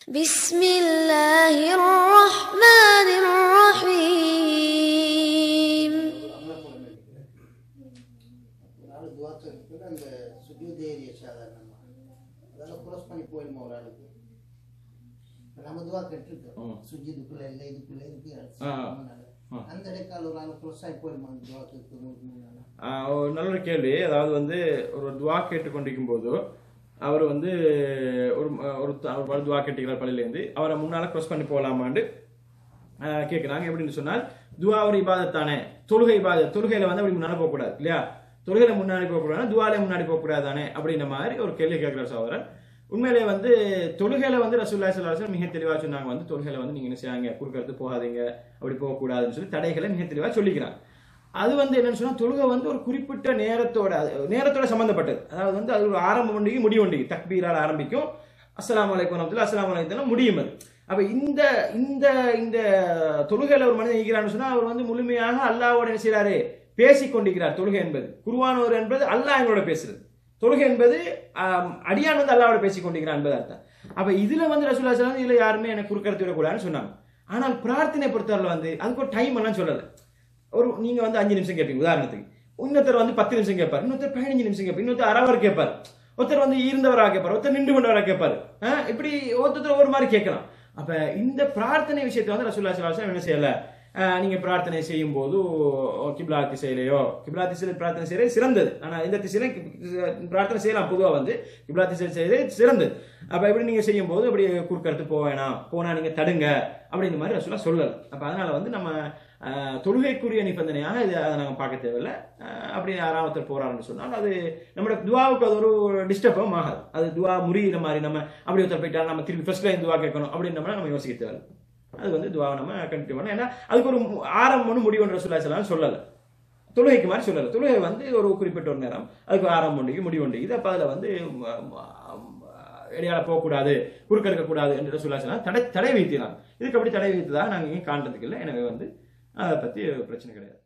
بسم الله الرحمن الرحيم ஒரு ஆள் துவாக்க இருக்குது அந்த சுஜூத் ஏரியா சாதாரணமாக அதெல்லாம் க்ரோஸ் பண்ணி போயிடுமா ஒரு ஆளுக்கு இப்ப நம்ம துவா கட்டிருக்கோம் சுஜிதுக்குள்ள இல்லை இதுக்குள்ள இருக்கு ஆ. ஆ. அந்த இடைக்கால ஒரு ஆள் க்ரோஸ் ஆகி போயிடுமா அந்த துவாக்கு நூறு மூணு நாளா ஆஹ் ஒரு நல்ல ஒரு கேள்வி அதாவது வந்து ஒரு துவா கேட்டுக்கொண்டிருக்கும் போது அவர் வந்து ஒரு ஒரு அவர் பல துவா கேட்டுக்கிறார் பள்ளியிலேருந்து அவரை முன்னால க்ரோஸ் பண்ணி போகலாமான்னு ஆஹ் கேட்குறாங்க எப்படின்னு சொன்னால் துவா ஒரு இபாதத் தானே தொழுகை இபாதத் தொழுகையில வந்து அப்படி முன்னால போகக்கூடாது இல்லையா தொழுகையில முன்னாடி போகக்கூடாது துவாலே முன்னாடி போகக்கூடாது தானே அப்படின்ற மாதிரி ஒரு கேள்வி கேட்கிறார் சகோதரர் உண்மையிலே வந்து தொழுகையில வந்து ரசூல்லா சல்லாஹ் மிக தெளிவா சொன்னாங்க வந்து தொழுகையில வந்து நீங்க என்ன செய்யாங்க குறுக்கறது போகாதீங்க அப்படி போகக்கூடாதுன்னு சொல்லி தடைகளை மிக தெளிவா சொல்லிக்கிறாங்க அது வந்து என்னன்னு சொன்னா தொழுகை வந்து ஒரு குறிப்பிட்ட நேரத்தோட அது நேரத்தோட சம்பந்தப்பட்டது அதாவது வந்து அது ஒரு ஆரம்ப ஒன்றிக்கு முடிவு ஒன்றிக்கு தக்பீரால் ஆரம்பிக்கும் அஸ்ஸலாமு அலைக்கும் வரமத்துல்லாஹி அஸ்ஸலாமு அலைக்கும் முடியும் அது அப்ப இந்த இந்த இந்த தொழுகையில ஒரு மனிதன் இருக்கிறான்னு சொன்னா அவர் வந்து முழுமையாக அல்லாஹ்வோட என்ன செய்றாரு பேசிக் கொண்டிருக்கிறார் தொழுகை என்பது குருவானவர் என்பது அல்லாஹ் எங்களோட பேசுறது தொழுகை என்பது ஆம், அடியான் வந்து அல்லாவோட பேசிக் கொண்டிருக்கிறான் என்பது அர்த்தம் அப்ப இதுல வந்து ரசூல்லா ஸல்லல்லாஹு இதுல யாருமே எனக்கு குறுக்கறுத்து விடக்கூடாதுன்னு சொன்னாங்க ஆனால் பிரார்த்தனை பொறுத்தவரை வந்து அதுக்கு ஒரு டைம் எல்லாம் சொல்லலை ஒரு நீங்க வந்து அஞ்சு நிமிஷம் கேட்பீங்க உதாரணத்துக்கு இன்னொருத்தர் வந்து பத்து நிமிஷம் கேட்பார் இன்னொருத்தர் பதினஞ்சு நிமிஷம் கேட்பார் இன்னொருத்தர் அரை hour கேட்பார் ஒருத்தர் வந்து இருந்தவரா கேட்பார் ஒருத்தர் நின்று கொண்டவரா கேட்பார் ஆஹ் இப்படி ஒருத்தர் ஒரு மாதிரி கேட்கலாம் அப்ப இந்த பிரார்த்தனை விஷயத்தை வந்து ரசூல்லா ஸல்லல்லாஹு அலைஹி வஸல்லம் என்ன செய்யல ஆஹ் நீங்க பிரார்த்தனை செய்யும் போது கிப்லா திசையிலையோ கிப்லா திசையில பிரார்த்தனை செய்யறது சிறந்தது ஆனா இந்த திசையில கி- பிரார்த்தனை செய்யலாம் பொதுவா வந்து கிப்லா திசையில் செய்யறது சிறந்தது அப்ப இப்படி நீங்க செய்யும் போது அப்படி குறுக்கறுத்து போக வேணாம் போனா நீங்க தடுங்க அப்படின்ற மாதிரி ரசூலா சொல்லல அப்ப அதனால வந்து நம்ம ஆஹ், தொழுகைக்குரிய நிபந்தனையாக இது அதை நாங்கள் பார்க்க தேவையில்ல ஆஹ், அப்படி யாராவது ஒருத்தர் போறாருன்னு சொன்னால் அது நம்மளோட துவாவுக்கு அது ஒரு டிஸ்டர்பும் ஆகாது அது துவா முறியிற மாதிரி நம்ம அப்படி ஒருத்தர் போயிட்டா நம்ம திருப்பி ஃபர்ஸ்ட் லைன் துவா கேட்கணும் அப்படின்ற மாதிரி நம்ம யோசிக்க தேவையில்லை அது வந்து துவாவை நம்ம கண்டினியூ பண்ணணும் ஏன்னா அதுக்கு ஒரு மு- ஆரம்பம்னு முடிவுன்ற சொல்லா சொல்லலாம் சொல்லலை தொழுகைக்கு மாதிரி சொல்லலை தொழுகை வந்து ஒரு குறிப்பிட்ட ஒரு நேரம் அதுக்கு ஒரு ஆரம்பம் ஒன்றைக்கு முடிவு ஒன்றைக்கு இது அப்போ அதில் வந்து ம- ம- இடையால போகக்கூடாது குறுக்கெடுக்க கூடாது என்று சொல்லா சொல்லலாம் தடை தடை வைத்தினாங்க இதுக்கு அப்படி தடை வைத்ததாக நாங்கள் எங்கேயும் காண்றதுக்கு இல்லை எனவே வந்து அதை பற்றி பிரச்சனை கிடையாது